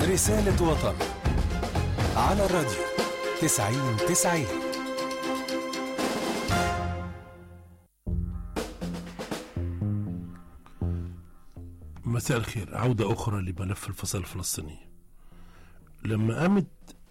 رسالة وطن على الراديو تسعين تسعين مساء الخير عودة أخرى لملف الفصل الفلسطيني لما قامت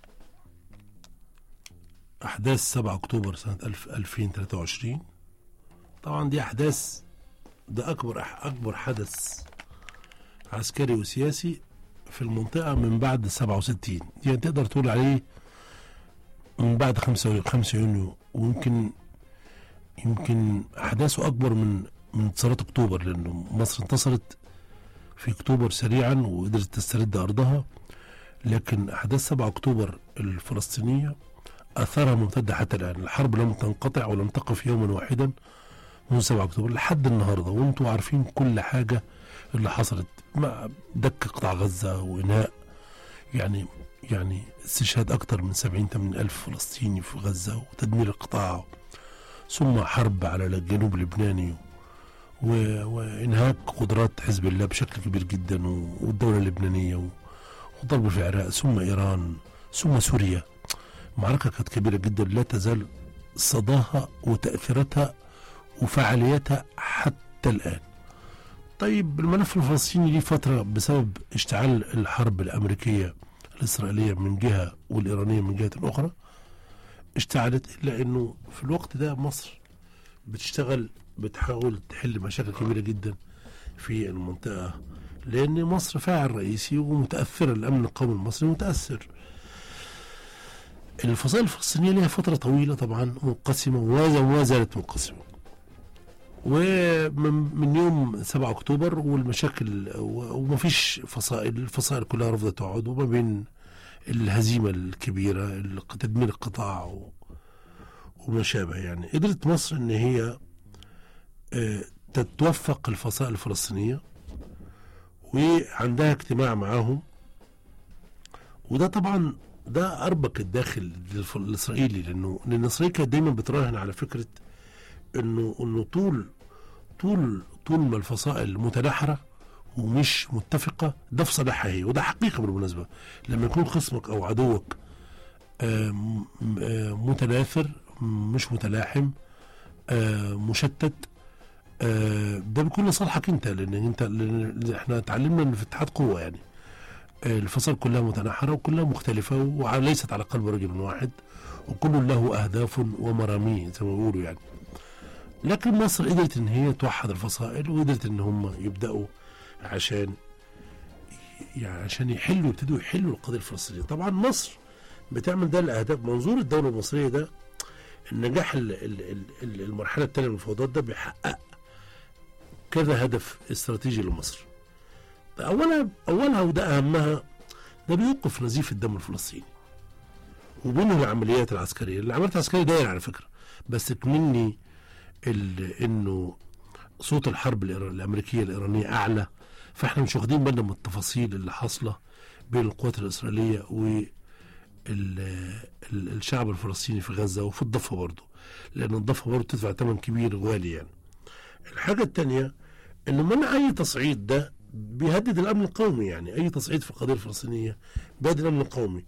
أحداث 7 أكتوبر سنة 1000 2023 طبعا دي أحداث ده أكبر أكبر حدث عسكري وسياسي في المنطقة من بعد 67 يعني تقدر تقول عليه من بعد 5 5 يونيو ويمكن يمكن أحداثه أكبر من من انتصارات أكتوبر لأنه مصر انتصرت في أكتوبر سريعا وقدرت تسترد أرضها لكن أحداث 7 أكتوبر الفلسطينية أثرها ممتدة حتى الآن الحرب لم تنقطع ولم تقف يوما واحدا منذ 7 أكتوبر لحد النهاردة وانتم عارفين كل حاجة اللي حصلت مع دك قطاع غزة وإنهاء يعني يعني استشهاد أكثر من 70 80 ألف فلسطيني في غزة وتدمير القطاع ثم حرب على الجنوب اللبناني و- وإنهاك قدرات حزب الله بشكل كبير جدا و- والدولة اللبنانية و- وضرب في العراق ثم إيران ثم سوريا معركة كانت كبيرة جدا لا تزال صداها وتأثيراتها وفعاليتها حتى الآن طيب الملف الفلسطيني ليه فترة بسبب اشتعال الحرب الأمريكية الإسرائيلية من جهة والإيرانية من جهة أخرى اشتعلت إلا أنه في الوقت ده مصر بتشتغل بتحاول تحل مشاكل كبيرة جدا في المنطقة لأن مصر فاعل رئيسي ومتأثرة الأمن القومي المصري متأثر الفصائل الفلسطينية لها فترة طويلة طبعا منقسمة وما وما زالت منقسمة ومن من يوم 7 اكتوبر والمشاكل و- ومفيش فصائل الفصائل كلها رفضت تقعد وما بين الهزيمه الكبيره ال- تدمير القطاع و- وما شابه يعني قدرت مصر ان هي آه، تتوفق الفصائل الفلسطينيه وعندها اجتماع معاهم وده طبعا ده اربك الداخل للف- الاسرائيلي لانه لان اسرائيل كانت دايما بتراهن على فكره انه انه طول طول طول ما الفصائل متناحره ومش متفقه ده في صالحها هي وده حقيقه بالمناسبه لما يكون خصمك او عدوك آم، آم، متناثر مش متلاحم آم، مشتت آه، ده بيكون لصالحك انت لان انت لان احنا اتعلمنا ان في اتحاد قوه يعني آه، الفصائل كلها متناحره وكلها مختلفه وليست على قلب رجل واحد وكل له اهداف ومرامي زي ما بيقولوا يعني لكن مصر قدرت ان هي توحد الفصائل وقدرت ان هم يبداوا عشان يعني عشان يحلوا يبتدوا يحلوا القضيه الفلسطينيه طبعا مصر بتعمل ده لاهداف منظور الدوله المصريه ده النجاح ال- ال- ال- ال- المرحله الثانيه من المفاوضات ده بيحقق كذا هدف استراتيجي لمصر اولها اولها وده اهمها ده بيوقف نزيف الدم الفلسطيني وبينه العمليات العسكريه العمليات العسكريه دايره على فكره بس تكمني ال- انه صوت الحرب الإيرا- الامريكيه الايرانيه اعلى فاحنا مش واخدين بالنا من التفاصيل اللي حاصله بين القوات الاسرائيليه و ال- ال- الشعب الفلسطيني في غزه وفي الضفه برضه لان الضفه برضه تدفع ثمن كبير غالي يعني الحاجه الثانيه ان منع اي تصعيد ده بيهدد الامن القومي يعني اي تصعيد في القضيه الفلسطينيه بيهدد الامن القومي